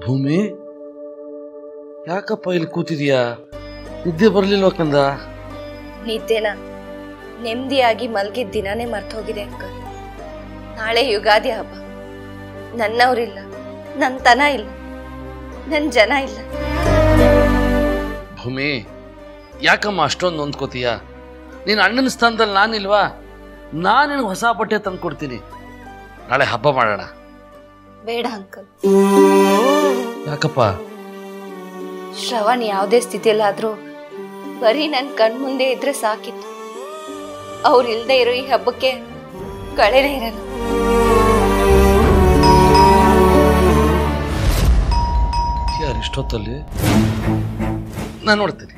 ಭೂಮಿ ಯಾಕಪ್ಪ ಇಲ್ಲಿ ಕೂತಿದೀಯಾ ನಿದ್ದೆ ಬರ್ಲಿಲ್ವ ಕಂದ ನಿದ್ದೆನ ನೆಮ್ಮದಿಯಾಗಿ ಮಲ್ಗಿದ ದಿನಾನೇ ಮರ್ತೋಗಿದೆ ಅಂಕಲ್ ನಾಳೆ ಯುಗಾದಿ ಹಬ್ಬ ನನ್ನವರಿಲ್ಲ ನನ್ನ ತನ ಇಲ್ಲ ನನ್ನ ಜನ ಇಲ್ಲ ಭೂಮಿ ಯಾಕಮ್ಮ ಅಷ್ಟೊಂದು ನೊಂದ್ಕೋತೀಯ ನೀನು ಅಣ್ಣನ ಸ್ಥಾನದಲ್ಲಿ ನಾನಿಲ್ವಾ ನಾನು ನಿನಗೆ ಹೊಸ ಬಟ್ಟೆ ತಂದು ಕೊಡ್ತೀನಿ ನಾಳೆ ಹಬ್ಬ ಮಾಡೋಣ ಬೇಡ ಅಂಕಲ್ ಯಾಕಪ್ಪ ಶ್ರವಣ್ ಯಾವುದೇ ಸ್ಥಿತಿಯಲ್ಲಾದ್ರೂ ಬರೀ ನನ್ನ ಕಣ್ಮುಂದೆ ಇದ್ರೆ ಸಾಕಿತ್ತು ಅವ್ರು ಇಲ್ದೇ ಇರೋ ಈ ಹಬ್ಬಕ್ಕೆ ಕಳೆನೇ ಇರಲ್ಲ ಯಾರು ಇಷ್ಟೊತ್ತಲ್ಲಿ ನಾನು ನೋಡ್ತೀನಿ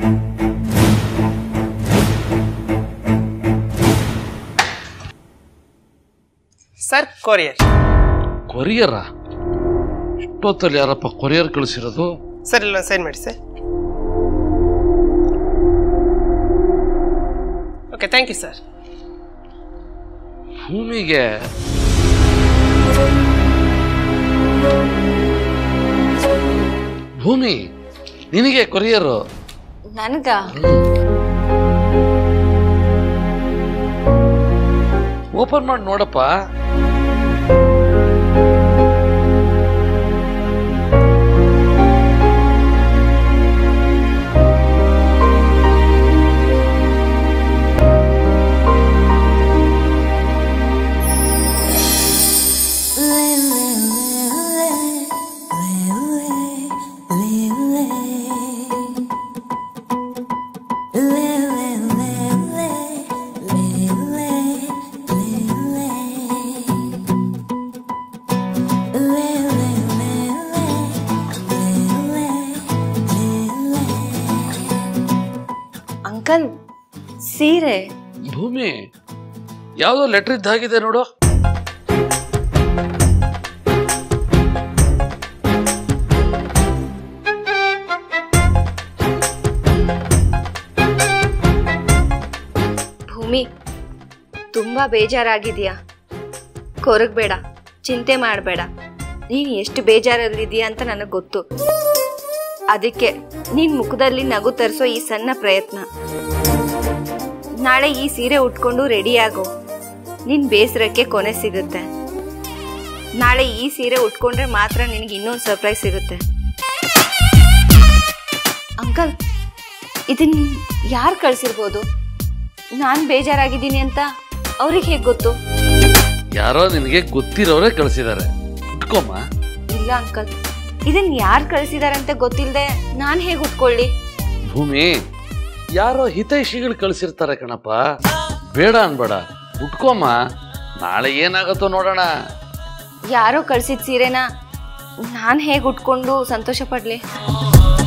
ಸರ್ ಕೊರಿಯರ್ ಕೊರಿಯರ ಇಷ್ಟೊತ್ತಲ್ಲಿ ಯಾರಪ್ಪ ಕೊರಿಯರ್ ಕಳಿಸಿರೋದು ಸರ್ ಇಲ್ಲ ಸೈನ್ ಮಾಡಿ sir okay thank you sir ಭೂಮಿಗೆ ಭೂಮಿ ನಿನಗೆ ಕೊರಿಯರು ನನಗ ಓಪನ್ ಮಾಡಿ ನೋಡಪ್ಪ ಅಂಕಲ್ ಸೀರೆ ಭೂಮಿ ಯಾವುದೋ ಲೆಟರ್ ಇದ್ದಾಗಿದೆ ನೋಡು ಭೂಮಿ ತುಂಬಾ ಬೇಜಾರಾಗಿದೆಯಾ ಕೊರಗಬೇಡ ಚಿಂತೆ ಮಾಡಬೇಡ ನೀನು ಎಷ್ಟು ಬೇಜಾರಲ್ಲಿದೆಯಾ ಅಂತ ನನಗೆ ಗೊತ್ತು ಅದಕ್ಕೆ ನಿನ್ ಮುಖದಲ್ಲಿ ನಗು ತರಿಸೋ ಈ ಸಣ್ಣ ಪ್ರಯತ್ನ ನಾಳೆ ಈ ಸೀರೆ ಉಟ್ಕೊಂಡು ರೆಡಿಯಾಗೋ ನಿನ್ ಬೇಸರಕ್ಕೆ ಕೊನೆ ಸಿಗುತ್ತೆ ನಾಳೆ ಈ ಸೀರೆ ಉಟ್ಕೊಂಡ್ರೆ ಮಾತ್ರ ನಿನಗೆ ಇನ್ನೊಂದು ಸರ್ಪ್ರೈಸ್ ಸಿಗುತ್ತೆ ಅಂಕಲ್ ಇದನ್ ಯಾರು ಕಳ್ಸಿರ್ಬೋದು ನಾನು ಬೇಜಾರಾಗಿದ್ದೀನಿ ಅಂತ ಅವ್ರಿಗೆ ಹೇಗೆ ಗೊತ್ತು ಯಾರೋ ನಿನಗೆ ಗೊತ್ತಿರೋರೇ ಕಳಿಸಿದ್ದಾರೆ ಉಟ್ಕೊಮ್ಮ ಇಲ್ಲ ಅಂಕಲ್ ಇದನ್ ಯಾರು ಕಳ್ಸಿದಾರೆ ಅಂತ ಗೊತ್ತಿಲ್ಲದೆ ನಾನು ಹೇಗೆ ಉಟ್ಕೊಳ್ಳಿ ಭೂಮಿ ಯಾರೋ ಹಿತೈಷಿಗಳು ಕಳಿಸಿರ್ತಾರೆ ಕಣಪ್ಪ ಬೇಡ ಅನ್ಬೇಡ ಉಟ್ಕೊಮ್ಮ ನಾಳೆ ಏನಾಗತ್ತೋ ನೋಡೋಣ ಯಾರೋ ಕಳ್ಸಿದ ಸೀರೆನ ನಾನು ಹೇಗೆ ಉಟ್ಕೊಂಡು ಸಂತೋಷ ಪಡ್ಲಿ